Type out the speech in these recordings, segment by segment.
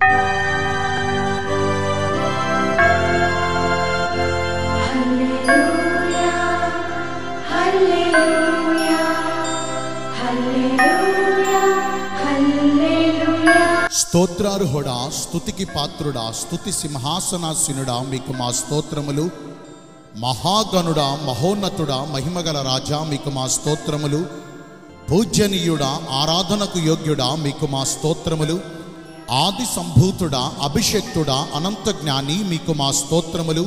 స్తోత్రార్హుడా స్తుతికి పాత్రుడా స్తుతి సింహాసనాసీనుడా మీకు మా స్తోత్రములు మహాగణుడా మహోన్నతుడా మహిమగల రాజా మీకు మా స్తోత్రములు పూజనీయుడా ఆరాధనకు యోగ్యుడా మీకు మా స్తోత్రములు ఆది సంభూతుడా అభిషక్తుడా అనంత జ్ఞాని మీకు మా స్తోత్రములు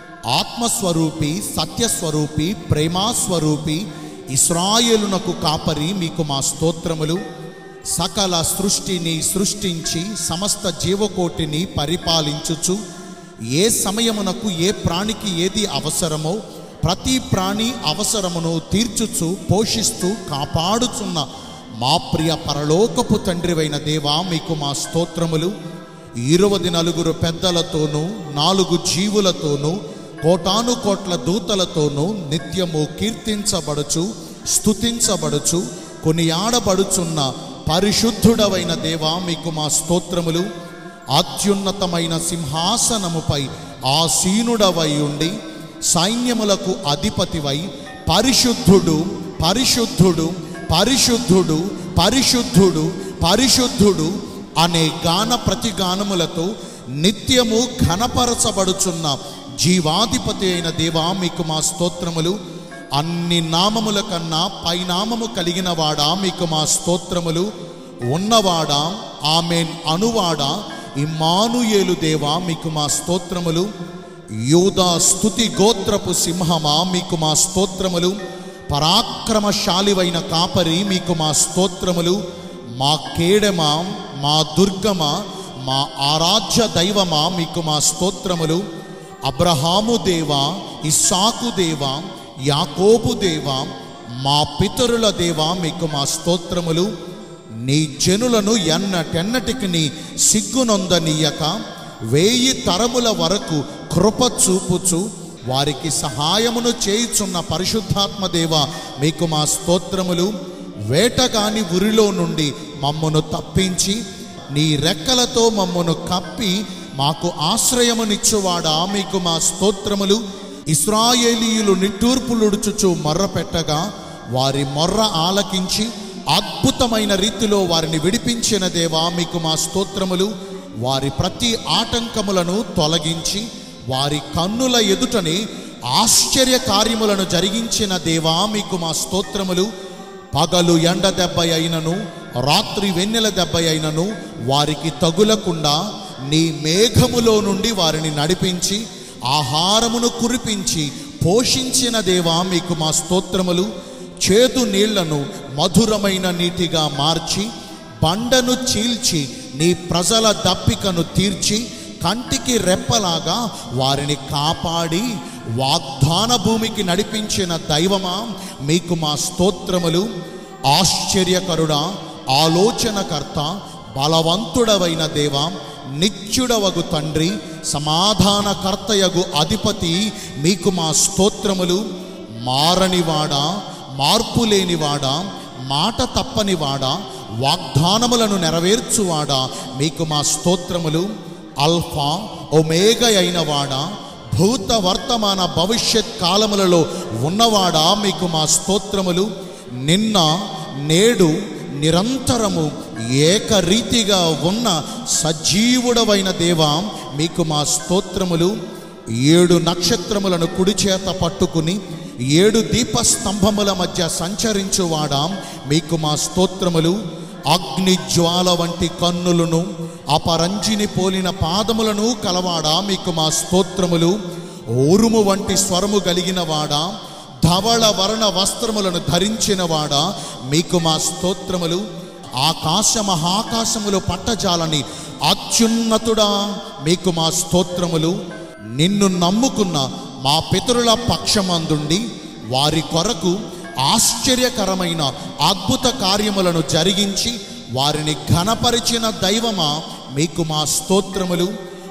ఆత్మస్వరూపి సత్యస్వరూపి ప్రేమాస్వరూపి ఇస్రాయేలునకు కాపరి మీకు మా స్తోత్రములు సకల సృష్టిని సృష్టించి సమస్త జీవకోటిని పరిపాలించుచు ఏ సమయమునకు ఏ ప్రాణికి ఏది అవసరమో ప్రతి ప్రాణి అవసరమును తీర్చుచు పోషిస్తూ కాపాడుచున్న మా ప్రియ పరలోకపు తండ్రివైన దేవా మీకు మా స్తోత్రములు ఇరువది నలుగురు పెద్దలతోనూ నాలుగు జీవులతోనూ కోటాను కోట్ల దూతలతోనూ నిత్యము కీర్తించబడుచు స్తుతించబడుచు కొనియాడబడుచున్న పరిశుద్ధుడవైన దేవా మీకు మా స్తోత్రములు అత్యున్నతమైన సింహాసనముపై ఆసీనుడవై ఉండి సైన్యములకు అధిపతివై పరిశుద్ధుడు పరిశుద్ధుడు పరిశుద్ధుడు పరిశుద్ధుడు పరిశుద్ధుడు అనే గాన ప్రతిగానములతో నిత్యము ఘనపరచబడుచున్న జీవాధిపతి అయిన దేవా మీకు మా స్తోత్రములు అన్ని నామముల కన్నా పైనామము కలిగిన వాడా మీకు మా స్తోత్రములు ఉన్నవాడా ఆమెన్ అనువాడా ఇమ్మానుయేలు దేవా మీకు మా స్తోత్రములు యూదా స్తుతి గోత్రపు సింహమా మీకు మా స్తోత్రములు పరాక్రమశాలివైన కాపరి మీకు మా స్తోత్రములు మా కేడమ మా దుర్గమ మా ఆరాధ్య దైవమా మీకు మా స్తోత్రములు అబ్రహాము దేవా ఇస్సాకు దేవా యాకోబు దేవా మా పితరుల దేవా మీకు మా స్తోత్రములు నీ జనులను ఎన్నటెన్నటికి నీ సిగ్గునొందనీయక వేయి తరముల వరకు కృప చూపుచు వారికి సహాయమును చేయుచున్న పరిశుద్ధాత్మ దేవ మీకు మా స్తోత్రములు వేటగాని ఉరిలో నుండి మమ్మను తప్పించి నీ రెక్కలతో మమ్మను కప్పి మాకు ఆశ్రయమునిచ్చువాడా మీకు మా స్తోత్రములు ఇస్రాయేలీయులు నిట్టూర్పులుడుచుచు మొర్ర పెట్టగా వారి మొర్ర ఆలకించి అద్భుతమైన రీతిలో వారిని విడిపించిన దేవా మీకు మా స్తోత్రములు వారి ప్రతి ఆటంకములను తొలగించి వారి కన్నుల ఎదుటని ఆశ్చర్య కార్యములను జరిగించిన దేవా మీకు మా స్తోత్రములు పగలు ఎండ దెబ్బ అయినను రాత్రి వెన్నెల దెబ్బ అయినను వారికి తగులకుండా నీ మేఘములో నుండి వారిని నడిపించి ఆహారమును కురిపించి పోషించిన దేవా మీకు మా స్తోత్రములు చేదు నీళ్లను మధురమైన నీటిగా మార్చి బండను చీల్చి నీ ప్రజల దప్పికను తీర్చి కంటికి రెప్పలాగా వారిని కాపాడి వాగ్దాన భూమికి నడిపించిన దైవమా మీకు మా స్తోత్రములు ఆశ్చర్యకరుడా ఆలోచనకర్త బలవంతుడవైన దేవా నిత్యుడవగు తండ్రి సమాధానకర్తయగు అధిపతి మీకు మా స్తోత్రములు మారనివాడా మార్పు లేనివాడా మాట తప్పనివాడా వాగ్దానములను నెరవేర్చువాడా మీకు మా స్తోత్రములు అల్ఫా ఒమేగ అయినవాడా భూత వర్తమాన భవిష్యత్ కాలములలో ఉన్నవాడా మీకు మా స్తోత్రములు నిన్న నేడు నిరంతరము ఏకరీతిగా ఉన్న సజీవుడవైన దేవా మీకు మా స్తోత్రములు ఏడు నక్షత్రములను కుడి చేత పట్టుకుని ఏడు దీపస్తంభముల మధ్య సంచరించువాడా మీకు మా స్తోత్రములు అగ్ని జ్వాల వంటి కన్నులను అపరంజిని పోలిన పాదములను కలవాడా మీకు మా స్తోత్రములు ఊరుము వంటి స్వరము కలిగిన వాడా ధవళ వర్ణ వస్త్రములను ధరించినవాడా మీకు మా స్తోత్రములు ఆకాశ మహాకాశములు పట్టజాలని అత్యున్నతుడా మీకు మా స్తోత్రములు నిన్ను నమ్ముకున్న మా పితరుల పక్షమందుండి వారి కొరకు ఆశ్చర్యకరమైన అద్భుత కార్యములను జరిగించి వారిని ఘనపరిచిన దైవమా మీకు మా స్తోత్రములు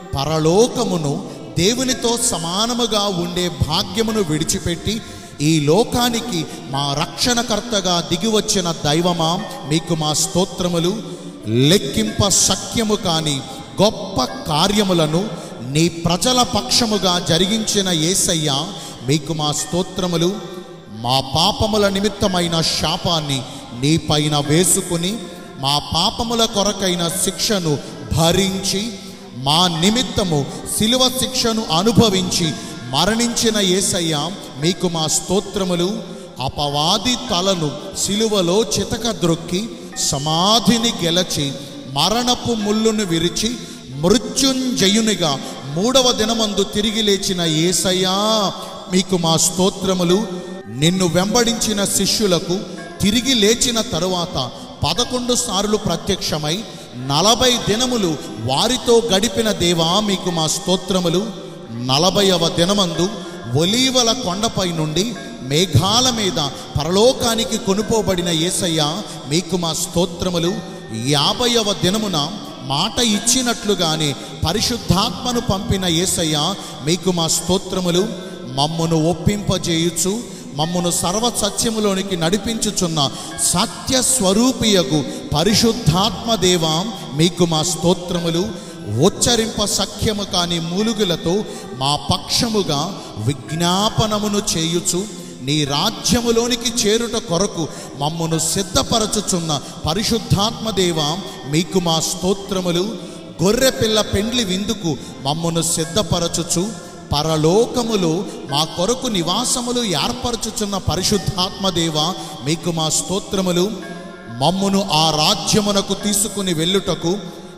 పరలోకమును దేవునితో సమానముగా ఉండే భాగ్యమును విడిచిపెట్టి ఈ లోకానికి మా రక్షణకర్తగా దిగివచ్చిన దైవమా మీకు మా స్తోత్రములు లెక్కింప శక్యము కాని గొప్ప కార్యములను నీ ప్రజల పక్షముగా జరిగించిన యేసయ్య మీకు మా స్తోత్రములు మా పాపముల నిమిత్తమైన శాపాన్ని నీ పైన వేసుకుని మా పాపముల కొరకైన శిక్షను భరించి మా నిమిత్తము శిలువ శిక్షను అనుభవించి మరణించిన యేసయ్య మీకు మా స్తోత్రములు అపవాది తలను శిలువలో చితక ద్రొక్కి సమాధిని గెలచి మరణపు ముళ్ళును విరిచి మృత్యుంజయునిగా మూడవ దినమందు తిరిగి లేచిన యేసయ్యా మీకు మా స్తోత్రములు నిన్ను వెంబడించిన శిష్యులకు తిరిగి లేచిన తరువాత పదకొండు సార్లు ప్రత్యక్షమై నలభై దినములు వారితో గడిపిన దేవా మీకు మా స్తోత్రములు నలభైవ దినమందు ఒలీవల కొండపై నుండి మేఘాల మీద పరలోకానికి కొనుపోబడిన యేసయ్య మీకు మా స్తోత్రములు యాభైవ దినమున మాట ఇచ్చినట్లుగానే పరిశుద్ధాత్మను పంపిన యేసయ్య మీకు మా స్తోత్రములు మమ్మును ఒప్పింపజేయుచు మమ్మును సర్వ సత్యములోనికి నడిపించుచున్న సత్య స్వరూపియగు పరిశుద్ధాత్మ దేవా మీకు మా స్తోత్రములు ఉచ్చరింప సఖ్యము కాని మూలుగులతో మా పక్షముగా విజ్ఞాపనమును చేయుచు నీ రాజ్యములోనికి చేరుట కొరకు మమ్మను సిద్ధపరచుచున్న పరిశుద్ధాత్మ దేవా మీకు మా స్తోత్రములు గొర్రెపిల్ల పెండ్లి విందుకు మమ్మను సిద్ధపరచుచు పరలోకములో మా కొరకు నివాసములు ఏర్పరచుచున్న పరిశుద్ధాత్మ దేవా మీకు మా స్తోత్రములు మమ్మును ఆ రాజ్యమునకు తీసుకుని వెళ్ళుటకు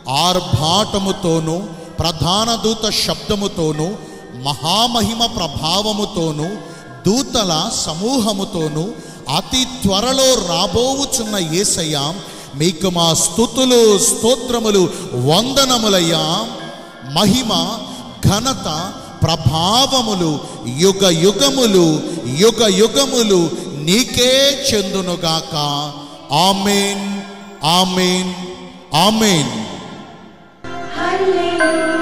ఆర్భాటముతోనూ ప్రధాన దూత శబ్దముతోనూ మహామహిమ ప్రభావముతోనూ దూతల సమూహముతోనూ అతి త్వరలో రాబోవుచున్న యేసయ్య మీకు మా స్థుతులు స్తోత్రములు వందనములయ్యా మహిమ ఘనత ప్రభావములు యుగ యుగములు యుగ యుగములు నీకే చెందునుగాక ఆమెన్ ఆమెన్ ఆమెన్ Hallelujah.